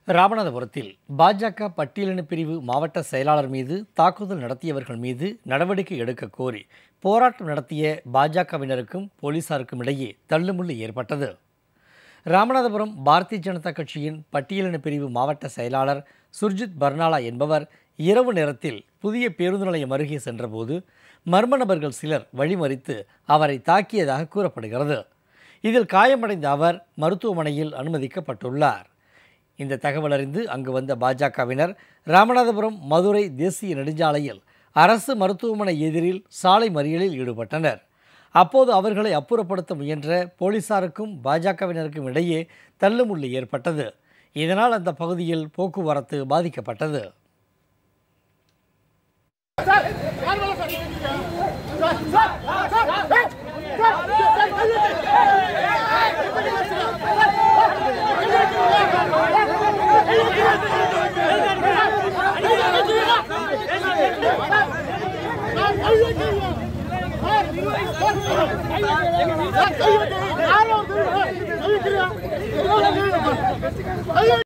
ராமநாதபுரத்தில் பாஜக பட்டியலின பிரிவு மாவட்ட செயலாளர் மீது தாக்குதல் நடத்தியவர்கள் மீது நடவடிக்கை எடுக்க கோரி போராட்டம் நடத்திய பாஜகவினருக்கும் போலீசாருக்கும் இடையே தள்ளுமுள்ளு ஏற்பட்டது ராமநாதபுரம் பாரதிய ஜனதா கட்சியின் பட்டியலின பிரிவு மாவட்ட செயலாளர் சுர்ஜித் பர்னாலா என்பவர் இரவு நேரத்தில் புதிய பேருந்து நிலையம் அருகே சென்றபோது மர்ம நபர்கள் சிலர் வழிமறித்து அவரை தாக்கியதாக கூறப்படுகிறது இதில் காயமடைந்த அவர் மருத்துவமனையில் அனுமதிக்கப்பட்டுள்ளார் இந்த தகவல் அறிந்து அங்கு வந்த பாஜகவினர் ராமநாதபுரம் மதுரை தேசிய நெடுஞ்சாலையில் அரசு மருத்துவமனை எதிரில் சாலை மறியலில் ஈடுபட்டனர் அப்போது அவர்களை அப்புறப்படுத்த முயன்ற போலீசாருக்கும் பாஜகவினருக்கும் இடையே தள்ளுமுள்ளு ஏற்பட்டது இதனால் அந்த பகுதியில் போக்குவரத்து பாதிக்கப்பட்டது ஐயோ